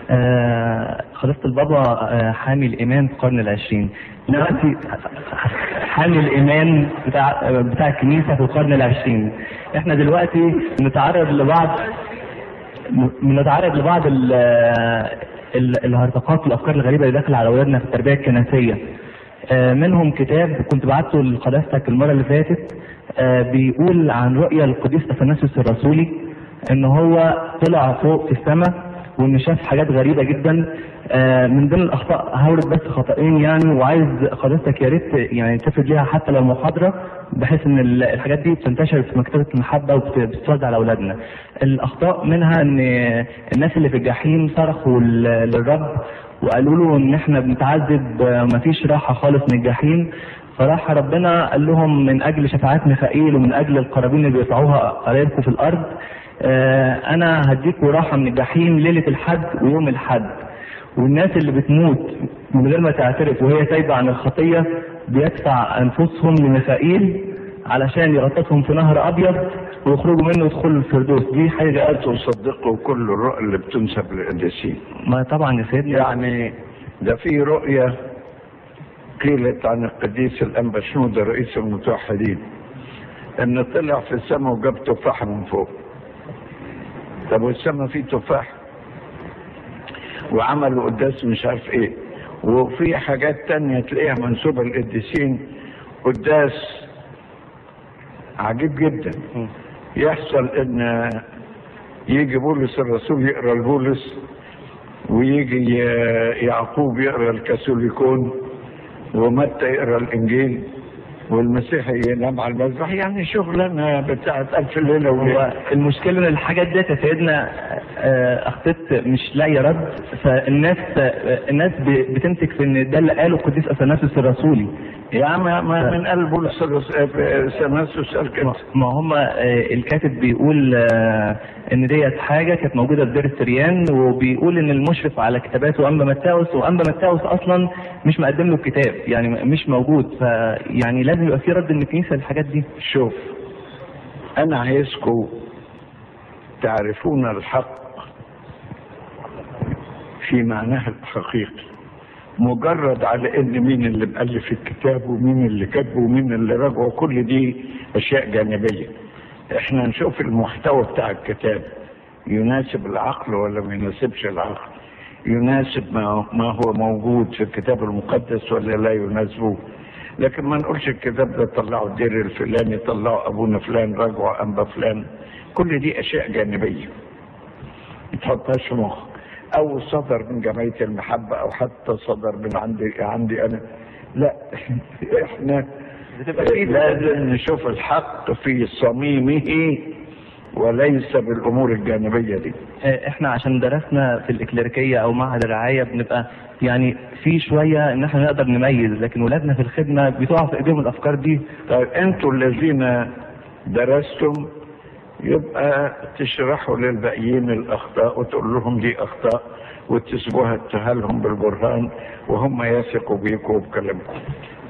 آه، خليفة البابا آه، حامي الإيمان في القرن العشرين دلوقتي حامي الإيمان بتاع آه، بتاع الكنيسة في القرن العشرين احنا دلوقتي بنتعرض لبعض بنتعرض لبعض ال ال الهرطقات والافكار الغريبه اللي داخله على اولادنا في التربيه الكنسيه. آه، منهم كتاب كنت بعته لقداستك المره اللي فاتت آه، بيقول عن رؤيه القديس اثناسيوس الرسولي ان هو طلع فوق في السماء وان شاف حاجات غريبه جدا آه، من ضمن الاخطاء هورد بس خطأين يعني وعايز قداستك يا ريت يعني تفرد ليها حتى لو محاضره بحيث ان ال- الحاجات دي بتنتشر في مكتبه المحبه وبتتوزع على اولادنا. الاخطاء منها ان الناس اللي في الجحيم صرخوا ل- للرب وقالوا له ان احنا بنتعذب آه، مفيش راحه خالص من الجحيم فراح ربنا قال لهم من اجل شفاعات ميخائيل ومن اجل القرابين اللي بيطلعوها قرايبكم في الارض آه، انا هديكوا راحه من الجحيم ليله الحد ويوم الحد والناس اللي بتموت من غير ما تعترف وهي تايبه عن الخطيه بيدفع انفسهم لميخائيل علشان يغطسهم في نهر ابيض ويخرجوا منه يدخلوا الفردوس دي حاجه تصدقوا كل الرؤى اللي بتنسب للقديسين ما طبعا يا سيدنا يعني ده في رؤية قيلت عن القديس الأنبا شنودة رئيس المتوحدين إن طلع في السماء وجاب تفاح من فوق طب والسماء فيه تفاح وعملوا قداس مش عارف ايه وفي حاجات تانية تلاقيها منسوبة للقديسين قداس عجيب جدا يحصل ان يجي بولس الرسول يقرا لبولس ويجي يعقوب يقرا الكاثوليكون ومتى يقرا الانجيل والمسيح ينام على المذبح يعني شغلانه بتاعت الف ليله وليله هو المشكله ان الحاجات ديت يا سيدنا آه، اخطيت مش لاقيه رد فالناس آه، الناس ب- بتمسك في ان ده اللي قاله القديس اثناسيوس الرسولي يا عم ما من قلب بولس الرسول سناسوس قال كده ما هم آه، الكاتب بيقول آه، ان ديت حاجه كانت موجوده في دير السريان وبيقول ان المشرف على كتاباته انبا متاوس وانبا متاوس اصلا مش مقدم له الكتاب يعني مش موجود فيعني لازم يبقى في رد من الكنيسه للحاجات دي شوف انا عايزكم تعرفون الحق في معناه الحقيقي مجرد على ان مين اللي مؤلف الكتاب ومين اللي كاتبه ومين اللي راجعه كل دي اشياء جانبيه احنا نشوف المحتوى بتاع الكتاب يناسب العقل ولا ما يناسبش العقل يناسب ما, ما هو موجود في الكتاب المقدس ولا لا يناسبه لكن ما نقولش الكتاب ده طلعوا الدير الفلاني طلعوا ابونا فلان راجعوا انبا فلان كل دي اشياء جانبيه ما تحطهاش في مخك او صدر من جمعيه المحبه او حتى صدر من عندي عندي انا لا احنا بتبقى في لازم نشوف الحق في صميمه وليس بالامور الجانبيه دي آه، احنا عشان درسنا في الاكليريكيه او معهد الرعايه بنبقى يعني في شويه ان احنا نقدر نميز لكن ولادنا في الخدمه بتقع في ايديهم الافكار دي طيب انتوا الذين درستم يبقى تشرحوا للباقيين الاخطاء وتقول لهم دي اخطاء وتسيبوها لهم بالبرهان وهم يثقوا بيكم وبكلامكم